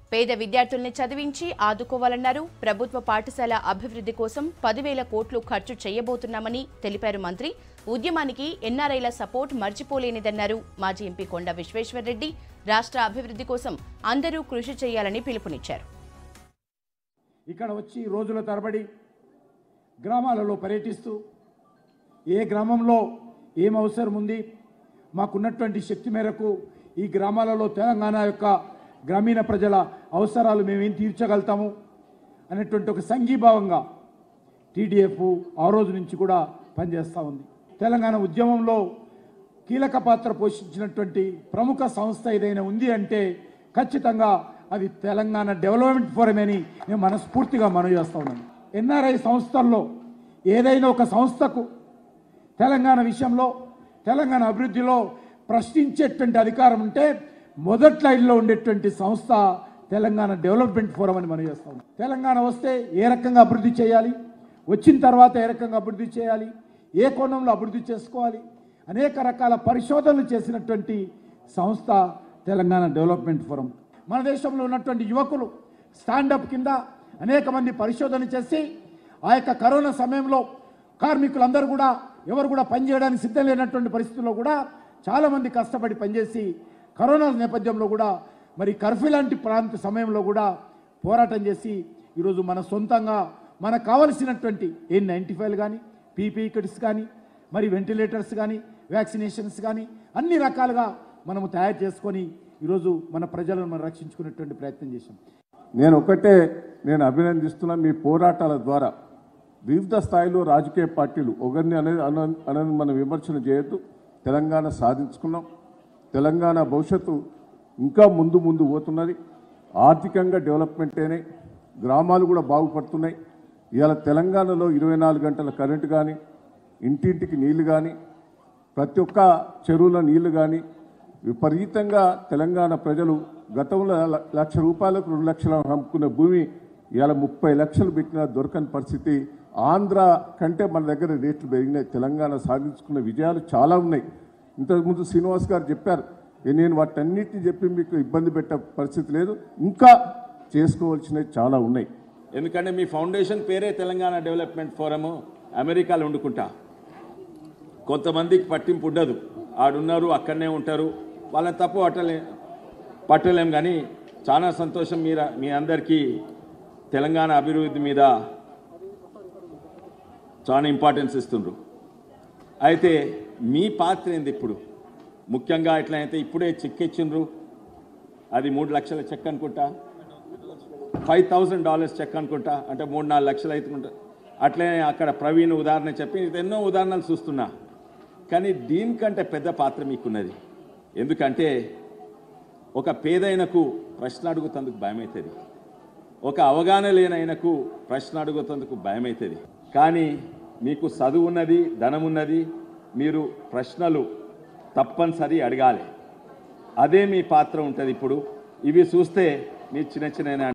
పేద విద్యార్థుల్ని చదివించి ఆదుకోవాలన్నారు ప్రభుత్వ పాఠశాల అభివృద్ధి కోసం పదివేల కోట్లు ఖర్చు చేయబోతున్నామని తెలిపారు మంత్రి ఉద్యమానికి ఎన్ఆర్ఐల సపోర్ట్ మర్చిపోలేనిదన్నారు మాజీ ఎంపీ కొండ విశ్వేశ్వర్రెడ్డి రాష్ట్ర అభివృద్ధి కోసం అందరూ కృషి చేయాలని పిలుపునిచ్చారు ఇక్కడ వచ్చి రోజుల తరబడి గ్రామాలలో పర్యటిస్తూ ఏ గ్రామంలో ఏం అవసరం ఉంది మాకున్నటువంటి శక్తి మేరకు ఈ గ్రామాలలో తెలంగాణ యొక్క గ్రామీణ ప్రజల అవసరాలు మేమేం తీర్చగలుగుతాము అనేటువంటి ఒక సంఘీభావంగా టీడీఎఫ్ ఆ రోజు నుంచి కూడా పనిచేస్తూ ఉంది తెలంగాణ ఉద్యమంలో కీలక పాత్ర పోషించినటువంటి ప్రముఖ సంస్థ ఏదైనా ఉంది అంటే ఖచ్చితంగా అది తెలంగాణ డెవలప్మెంట్ ఫోరం అని నేను మనస్ఫూర్తిగా మనవి చేస్తా ఉన్నాను ఎన్ఆర్ఐ సంస్థల్లో ఏదైనా ఒక సంస్థకు తెలంగాణ విషయంలో తెలంగాణ అభివృద్ధిలో ప్రశ్నించేటువంటి అధికారం ఉంటే మొదటి లైన్లో ఉండేటువంటి సంస్థ తెలంగాణ డెవలప్మెంట్ ఫోరం అని మనం చేస్తాం తెలంగాణ వస్తే ఏ రకంగా అభివృద్ధి చేయాలి వచ్చిన తర్వాత ఏ రకంగా అభివృద్ధి చేయాలి ఏ కోణంలో అభివృద్ధి చేసుకోవాలి అనేక రకాల పరిశోధనలు చేసినటువంటి సంస్థ తెలంగాణ డెవలప్మెంట్ ఫోరం మన దేశంలో ఉన్నటువంటి యువకులు స్టాండప్ కింద అనేక మంది పరిశోధన చేసి ఆ యొక్క కరోనా సమయంలో కార్మికులందరూ కూడా ఎవరు కూడా పనిచేయడానికి సిద్ధం లేనటువంటి పరిస్థితుల్లో కూడా చాలామంది కష్టపడి పనిచేసి కరోనా నేపథ్యంలో కూడా మరి కర్ఫ్యూ లాంటి ప్రాంత సమయంలో కూడా పోరాటం చేసి ఈరోజు మన సొంతంగా మనకు కావలసినటువంటి ఏ నైంటీ ఫైవ్ కానీ పీపీ కిట్స్ కానీ మరి వెంటిలేటర్స్ కానీ వ్యాక్సినేషన్స్ కానీ అన్ని రకాలుగా మనము తయారు చేసుకొని ఈరోజు మన ప్రజలను మనం రక్షించుకునేటువంటి ప్రయత్నం చేశాం నేను ఒకటే నేను అభినందిస్తున్న మీ పోరాటాల ద్వారా వివిధ స్థాయిలో రాజకీయ పార్టీలు ఒకరిని అనేది అన- అనేది మనం విమర్శన చేయొద్దు తెలంగాణ సాధించుకున్నాం తెలంగాణ భవిష్యత్తు ఇంకా ముందు ముందు పోతున్నది ఆర్థికంగా డెవలప్మెంట్ అయినాయి గ్రామాలు కూడా బాగుపడుతున్నాయి ఇవాళ తెలంగాణలో ఇరవై నాలుగు గంటల కరెంటు కానీ ఇంటింటికి నీళ్లు కానీ ప్రతి ఒక్క చెరువుల నీళ్లు కానీ విపరీతంగా తెలంగాణ ప్రజలు గతంలో ల- లక్ష రూపాయలకు రెండు లక్షలు అమ్ముకునే భూమి ఇవాళ ముప్పై లక్షలు పెట్టినా దొరకని పరిస్థితి ఆంధ్ర కంటే మన దగ్గర రేట్లు పెరిగినాయి తెలంగాణ సాధించుకున్న విజయాలు చాలా ఉన్నాయి ఇంతకుముందు శ్రీనివాస్ గారు చెప్పారు ఏ నేను వాటన్నిటిని చెప్పి మీకు ఇబ్బంది పెట్టే పరిస్థితి లేదు ఇంకా చేసుకోవాల్సినవి చాలా ఉన్నాయి ఎందుకంటే మీ ఫౌండేషన్ పేరే తెలంగాణ డెవలప్మెంట్ ఫోరము అమెరికాలో వండుకుంటా కొంతమందికి పట్టింపు ఉండదు ఆడున్నారు అక్కడనే ఉంటారు వాళ్ళని తప్పు పట్టలే పట్టలేం కానీ చాలా సంతోషం మీర మీ అందరికీ తెలంగాణ అభివృద్ధి మీద చాలా ఇంపార్టెన్స్ ఇస్తుండ్రు అయితే మీ పాత్ర ఏంది ఇప్పుడు ముఖ్యంగా ఎట్లా అయితే ఇప్పుడే చెక్ ఇచ్చిండ్రు అది మూడు లక్షల చెక్ అనుకుంటా ఫైవ్ థౌజండ్ డాలర్స్ చెక్ అనుకుంటా అంటే మూడు నాలుగు లక్షలు అవుతుంటా అట్లే అక్కడ ప్రవీణ్ ఉదాహరణ చెప్పి ఎన్నో ఉదాహరణలు చూస్తున్నా కానీ దీనికంటే పెద్ద పాత్ర మీకున్నది ఎందుకంటే ఒక పేదైనకు ప్రశ్న అడుగుతందుకు భయమవుతుంది ఒక అవగాహన లేనైనకు ప్రశ్న అడుగుతందుకు భయమవుతుంది కానీ మీకు చదువు ఉన్నది ధనం ఉన్నది మీరు ప్రశ్నలు తప్పనిసరి అడగాలి అదే మీ పాత్ర ఉంటుంది ఇప్పుడు ఇవి చూస్తే మీ చిన్న చిన్న